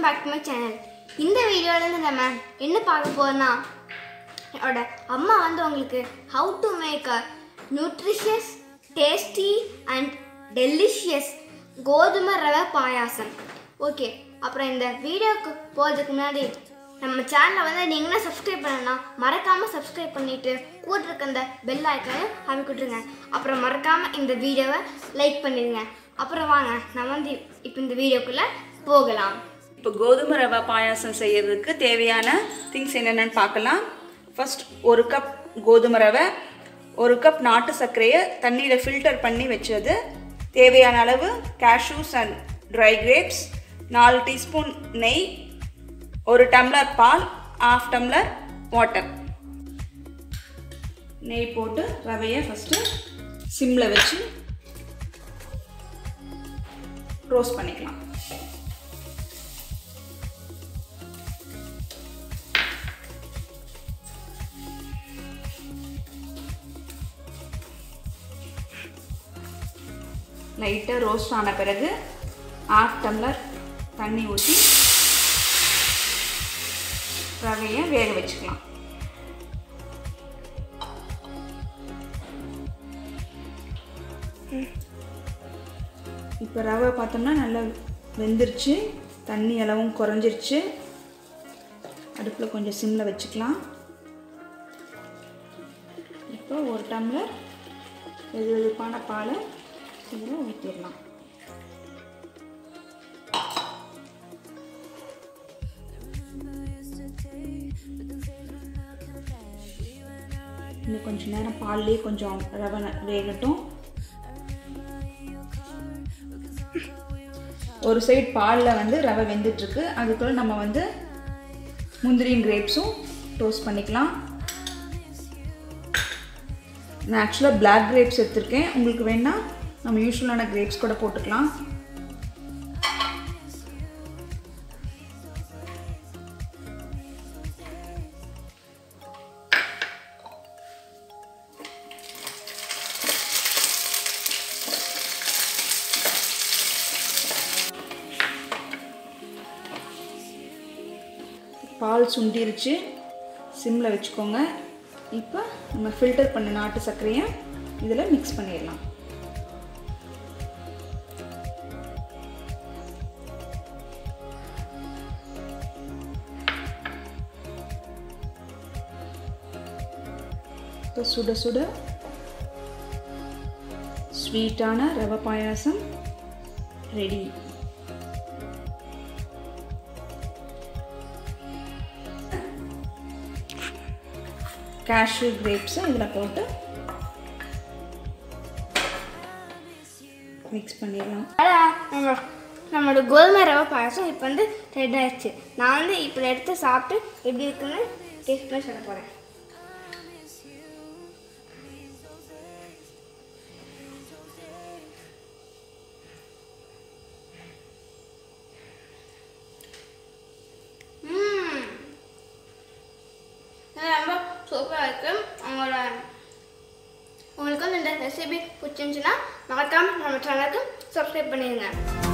welcome back to my channel இந்த வீடியோவில் நம்ம என்ன பார்க்க போறோம்னா என்னோட அம்மா வந்து உங்களுக்கு how to make a nutritious tasty and delicious கோதுமை ரவை பாயாசம் ஓகே அப்புறம் இந்த வீடியோக்கு போகிறதுக்கு முன்னாடி நம்ம சேனலை வந்து நீங்களும் சப்ஸ்கிரைப் பண்ணனா மறக்காமல் சப்ஸ்கிரைப் பண்ணிவிட்டு கூட இருக்க அந்த பெல் ஐக்கானையும் அமைக்க விட்ருங்க அப்புறம் மறக்காமல் இந்த வீடியோவை லைக் பண்ணிடுங்க அப்புறம் வாங்க நம்ம வந்து இப்போ இந்த வீடியோக்குள்ளே போகலாம் இப்போ கோதுமை ரவை பாயாசம் செய்யறதுக்கு தேவையான திங்ஸ் என்னென்னு பார்க்கலாம் ஃபர்ஸ்ட் ஒரு கப் கோதுமை ரவை ஒரு கப் நாட்டு சர்க்கரையை தண்ணியில் ஃபில்டர் பண்ணி வச்சது தேவையான அளவு கேஷ்யூஸ் அண்ட் ட்ரை கிரேப்ஸ் நாலு டீஸ்பூன் நெய் ஒரு டம்ளர் பால் ஆஃப் டம்ளர் வாட்டர் நெய் போட்டு ரவையை ஃபஸ்ட்டு சிம்மில் வச்சு ரோஸ்ட் பண்ணிக்கலாம் லைட்டாக ரோஸ்ட் ஆன பிறகு ஆஃப் டம்ளர் தண்ணி ஊற்றி ரவையை வேக வச்சுக்கலாம் இப்போ ரவை பார்த்தோம்னா நல்லா வெந்துருச்சு தண்ணி அளவும் குறைஞ்சிருச்சு அடுப்பில் கொஞ்சம் சிம்மில் வச்சுக்கலாம் இப்போ ஒரு டம்ளர் வெது வெதுப்பான பாலை இதில் ஊற்றிடலாம் இன்னும் கொஞ்சம் நேரம் பால்லேயே கொஞ்சம் ரவை ந- வேகட்டும் ஒரு சைடு பாலில் வந்து ரவை வெந்துட்டுருக்கு அதுக்குள்ள நம்ம வந்து முந்திரியும் கிரேப்ஸும் டோஸ்ட் பண்ணிக்கலாம் நான் ஆக்சுவலாக பிளாக் கிரேப்ஸ் எடுத்திருக்கேன் உங்களுக்கு வேணால் நம்ம யூஸ்வலான கிரேப்ஸ் கூட போட்டுக்கலாம் பால் சுண்டிருச்சு சிம்மில் வச்சுக்கோங்க இப்போ நம்ம ஃபில்டர் பண்ண நாட்டு சர்க்கரையை இதில் மிக்ஸ் பண்ணிடலாம் இப்போ சுட சுட ஸ்வீட்டான ரவை பாயாசம் ரெடி கேஷ்யூ கிரேப்ஸை இதில் போட்டு மிக்ஸ் பண்ணிடலாம் அதான் நம்ம நம்மளோட கோதுமை ரவை பாயாசம் இப்போ வந்து ரெடி ஆயிடுச்சு நான் வந்து இப்போ எடுத்து சாப்பிட்டு எப்படி இருக்குன்னு டேஸ்ட் பண்ணி சொல்ல போகிறேன் ரொம்ப சூப்பராக இருக்கு உங்களோட உங்களுக்கு வந்து இந்த ரெசிபி பிடிச்சிருந்துச்சுன்னா மறக்காம நம்ம சேனலுக்கு சப்ஸ்கிரைப் பண்ணிடுங்க